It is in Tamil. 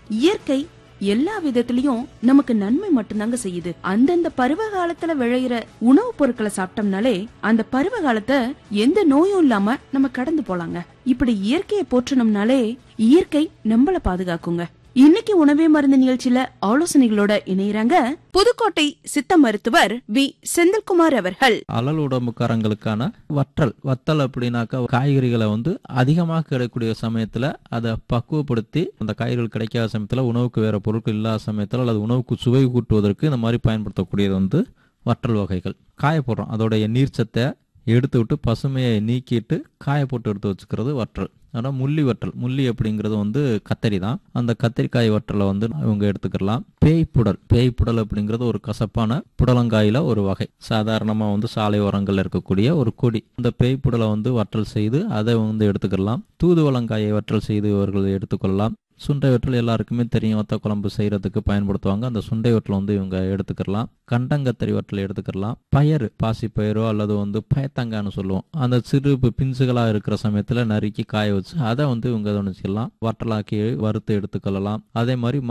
இயற்கை எல்லா விதத்திலயும் நமக்கு நன்மை மட்டும்தாங்க செய்யுது அந்தந்த பருவ காலத்துல விளையிற உணவுப் பொருட்களை சாப்பிட்டோம்னாலே அந்த பருவ காலத்தை எந்த நோயும் இல்லாம நம்ம கடந்து போலாங்க இப்படி இயற்கையை போற்றணும்னாலே இயற்கை நம்மள பாதுகாக்குங்க இன்னைக்கு உணவே மருந்து நிகழ்ச்சியில ஆலோசனைகளோட இணையறாங்க புதுக்கோட்டை சித்த மருத்துவர் வி செந்தில்குமார் அவர்கள் அலல் உடம்புக்காரங்களுக்கான வற்றல் வத்தல் அப்படின்னாக்கா காய்கறிகளை வந்து அதிகமாக கிடைக்கக்கூடிய சமயத்துல அதை பக்குவப்படுத்தி அந்த காய்கறிகள் கிடைக்காத சமயத்துல உணவுக்கு வேற பொருட்கள் இல்லாத சமயத்துல அல்லது உணவுக்கு சுவை கூட்டுவதற்கு இந்த மாதிரி பயன்படுத்தக்கூடியது வந்து வற்றல் வகைகள் காய போடுறோம் அதோடைய நீர்ச்சத்தை எடுத்து விட்டு பசுமையை நீக்கிட்டு காய போட்டு எடுத்து வச்சுக்கிறது வற்றல் ஆனால் முள்ளி வற்றல் முள்ளி அப்படிங்கிறது வந்து கத்தரி தான் அந்த கத்திரிக்காய் வற்றலை வந்து இவங்க எடுத்துக்கலாம் பேய்ப்புடல் பேய்ப்புடல் அப்படிங்கிறது ஒரு கசப்பான புடலங்காயில ஒரு வகை சாதாரணமாக வந்து சாலை ஓரங்களில் இருக்கக்கூடிய ஒரு கொடி அந்த பேய்ப்புடலை வந்து வற்றல் செய்து அதை வந்து எடுத்துக்கலாம் தூதுவளங்காயை வற்றல் செய்து இவர்கள் எடுத்துக்கொள்ளலாம் சுண்டை வற்றல் எல்லாருக்குமே தெரியும் வத்த குழம்பு செய்யறதுக்கு பயன்படுத்துவாங்க அந்த சுண்டை வற்றல் வந்து இவங்க எடுத்துக்கலாம் கண்டங்கத்தரி வற்றல் எடுத்துக்கலாம் பயறு பாசி பயிரோ அல்லது வந்து பயத்தங்கான்னு சொல்லுவோம் அந்த சிறு பி- பிஞ்சுகளா இருக்கிற சமயத்துல நறுக்கி காய வச்சு அதை வந்து இவங்க வற்றலாக்கி வறுத்து எடுத்துக்கொள்ளலாம் அதே மாதிரி